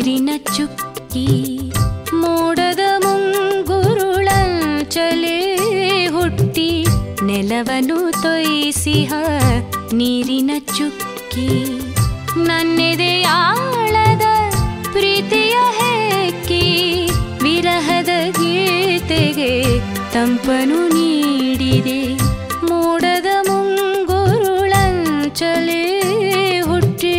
ನೀರಿನ ಚುಕ್ಕಿ ಮೋಡದ ಮುಂಗುರುಳಂಚಲೇ ಹುಟ್ಟಿ ನೆಲವನು ತೊಯಿಸಿಹ ನೀರಿನ ಚುಕ್ಕಿ ನನ್ನೆದೆಯಾಳದ ಪ್ರೀತಿಯ ಹೆಕ್ಕಿ ವಿರಹದ ಗೀತೆಗೆ ತಂಪನು ನೀಡಿದೆ ಮೋಡದ ಮುಂಗುರುಳಂಚಲೇ ಹುಟ್ಟಿ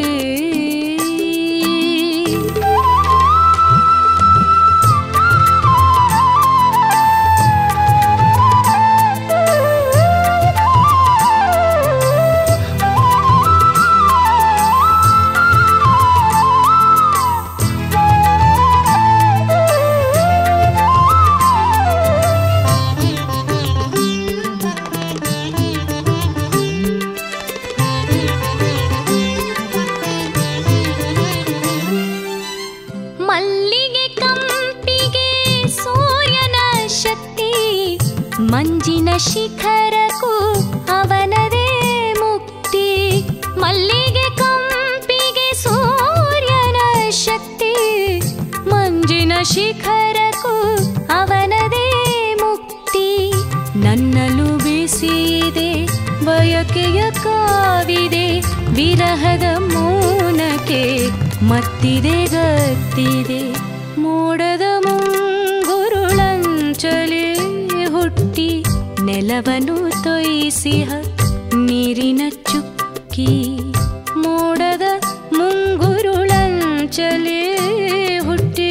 ಮಲ್ಲಿಗೆ ಕಂಪಿಗೆ ಸೂರ್ಯನ ಶಕ್ತಿ ಮಂಜಿನ ಶಿಖರಕ್ಕೂ ಅವನದೇ ಮುಕ್ತಿ ಮಲ್ಲಿಗೆ ಕಂಪಿಗೆ ಸೂರ್ಯನ ಶಕ್ತಿ ಮಂಜಿನ ಶಿಖರಕ್ಕೂ ಅವನದೇ ಮುಕ್ತಿ ನನ್ನಲು ಬಿಸಿದೆ ಬಯಕೆಯ ಕಾವಿದೆ ವಿರಹದ ಮೌನಕ್ಕೆ ಮತ್ತಿದೆ ಗತ್ತಿದೆ ಮೋಡದ ಮುಂಗುರುಳಂಚಲೇ ಹುಟ್ಟಿ ನೆಲವನ್ನು ತೊಯಿಸಿಹ ನೀರಿನ ಚುಕ್ಕಿ ಮೋಡದ ಮುಂಗುರುಳಂಚಲೇ ಹುಟ್ಟಿ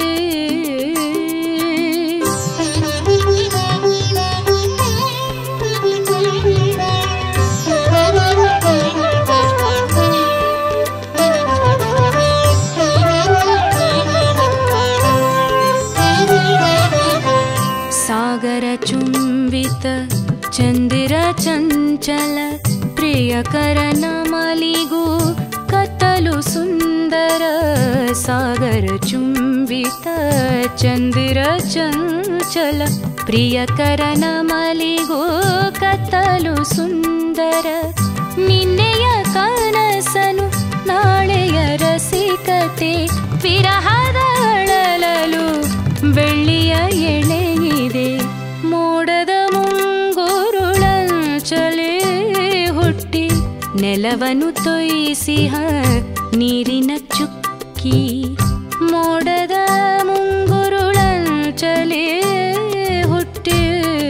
ಸಾಗರ ಚುಂಬಿತ ಚಂದಿರ ಚಂಚಲ ಪ್ರಿಯಕರನ ಮಲಿಗೂ ಕತ್ತಲು ಸುಂದರ ಸಾಗರ ಚುಂಬಿತ ಚಂದಿರ ಚಂಚಲ ಪ್ರಿಯಕರನ ಮಲಿಗೂ ಕತ್ತಲು ಸುಂದರ ನಿನ್ನೆಯ ಕನಸನು ನಾಳೆಯ ರಸಿಕತೆ ವಿರಹದ ಅಳಲಲು ಬೆಳ್ಳಿಯ ಎಳೆಯಿದೆ ಮೋಡದ ಮುಂಗುರುಳಂಚಲೇ ಹುಟ್ಟಿ ನೆಲವನ್ನು ತೊಯಿಸಿಹ ನೀರಿನ ಚುಕ್ಕಿ ಮೋಡದ ಮುಂಗುರುಳಂಚಲೇ ಹುಟ್ಟಿ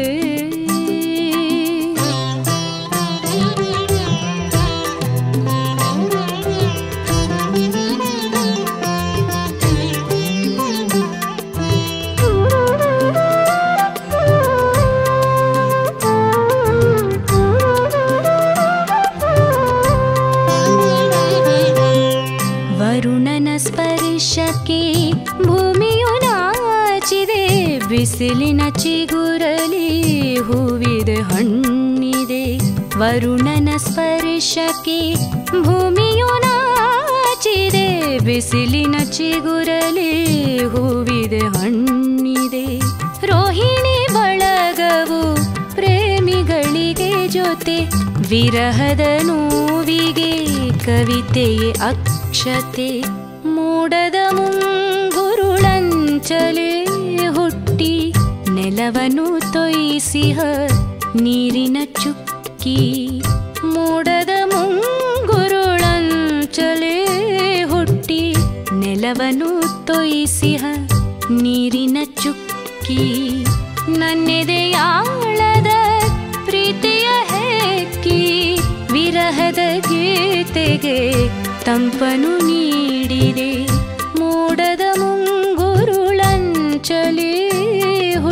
ವರುಣನ ಸ್ಪರ್ಶಕ್ಕೆ ಭೂಮಿಯು ನಾಚಿದೆ ಬಿಸಿಲಿನ ಚಿಗುರಲಿ ಹೂವಿದೆ ಹಣ್ಣಿದೆ ವರುಣನ ಸ್ಪರ್ಶಕ್ಕೆ ಭೂಮಿಯು ನಾಚಿದೆ ಬಿಸಿಲಿನ ಚಿಗುರಲಿ ಹೂವಿದೆ ಹಣ್ಣಿದೆ ರೋಹಿಣಿ ಬಳಗವು ಪ್ರೇಮಿಗಳಿಗೆ ಜೊತೆ ವಿರಹದ ನೋವಿಗೆ ಕವಿತೆಯೇ ಅಕ್ಷತೆ ಮೂಡದ ಮುಂಗುರುಳಂಚಲೇ ಹುಟ್ಟಿ ನೆಲವನ್ನು ತೊಯಿಸಿಹ ನೀರಿನ ಚುಕ್ಕಿ ಮೂಡದ ಮುಂಗುರುಳಂಚಲೇ ಹುಟ್ಟಿ ನೆಲವನ್ನು ತೊಯಿಸಿಹ ನೀರಿನ ಚುಕ್ಕಿ ನನ್ನೆದೆಯಾಳದ ಪ್ರೀತಿಯ ಹೆಕ್ಕಿ ವಿರಹದ ಗೀತೆಗೆ ತಂಪನು ನೀಡಿದೆ ಮೋಡದ ಮುಂಗುರುಳಂಚಲೇ